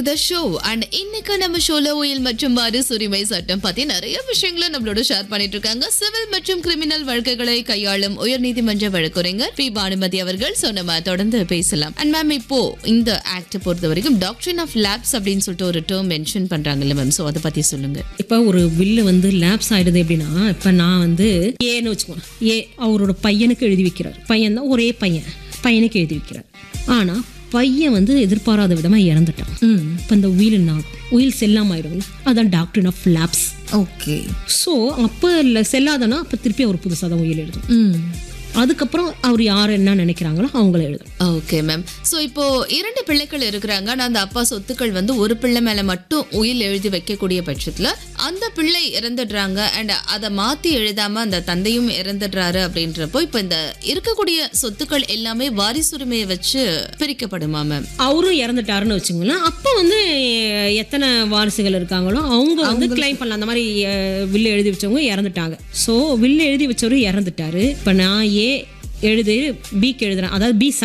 to the show and இன்னைக்கு நம்ம ஷோல உயில் மற்றும் வாரிசு உரிமை சட்டம் பத்தி நிறைய விஷயங்களை நம்மளோட ஷேர் பண்ணிட்டு இருக்காங்க சிவில் மற்றும் கிரிமினல் வழக்குகளை கையாளும் உயர்நீதிமன்ற வழக்குரைஞர் பி பானுமதி அவர்கள் ஸோ நம்ம தொடர்ந்து பேசலாம் அண்ட் மேம் இப்போ இந்த ஆக்ட் பொறுத்த வரைக்கும் டாக்டரின் ஆஃப் லேப்ஸ் அப்படின்னு சொல்லிட்டு ஒரு டேர்ம் மென்ஷன் பண்றாங்கல்ல மேம் ஸோ அதை பத்தி சொல்லுங்க இப்போ ஒரு வில்லு வந்து லேப்ஸ் ஆயிடுது எப்படின்னா இப்போ நான் வந்து ஏன்னு வச்சுக்கோங்க ஏ அவரோட பையனுக்கு எழுதி வைக்கிறார் பையன் தான் ஒரே பையன் பையனுக்கு எழுதி வைக்கிறார் ஆனால் பையன் வந்து எதிர்பாராத விதமாக இறந்துட்டான் இப்போ இந்த உயில் என்ன உயில் செல்லாமாயிடும் அதான் doctor of labs okay so அப்போ இல்லை செல்லாதனா அப்போ திருப்பி அவர் புதுசாக தான் உயில் எழுதும் அதுக்கப்புறம் அவர் யார் என்ன நினைக்கிறாங்களோ அவங்கள எழுதும் ஓகே மேம் ஸோ இப்போ இரண்டு பிள்ளைகள் இருக்கிறாங்க ஆனால் அந்த அப்பா சொத்துக்கள் வந்து ஒரு பிள்ளை மேலே மட்டும் உயில் எழுதி வைக்கக்கூடிய பட்சத்தில் அந்த பிள்ளை இறந்துடுறாங்க அண்ட் அதை மாற்றி எழுதாம அந்த தந்தையும் இறந்துடுறாரு அப்படின்றப்போ இப்போ இந்த இருக்கக்கூடிய சொத்துக்கள் எல்லாமே வாரிசுரிமையை வச்சு பிரிக்கப்படுமா மேம் அவரும் இறந்துட்டாருன்னு வச்சுங்களேன் அப்போ வந்து எ- எத்தனை வாரிசுகள் இருக்காங்களோ அவங்க வந்து கிளைம் பண்ணலாம் அந்த மாதிரி அஹ், வில்லு எழுதி வச்சவங்க இறந்துட்டாங்க ஸோ வில்லு எழுதி வச்சவரு இறந்துட்டாரு இப்போ நான் ஏ எழுதி பிக்கு எழுதுறேன் அதாவது பி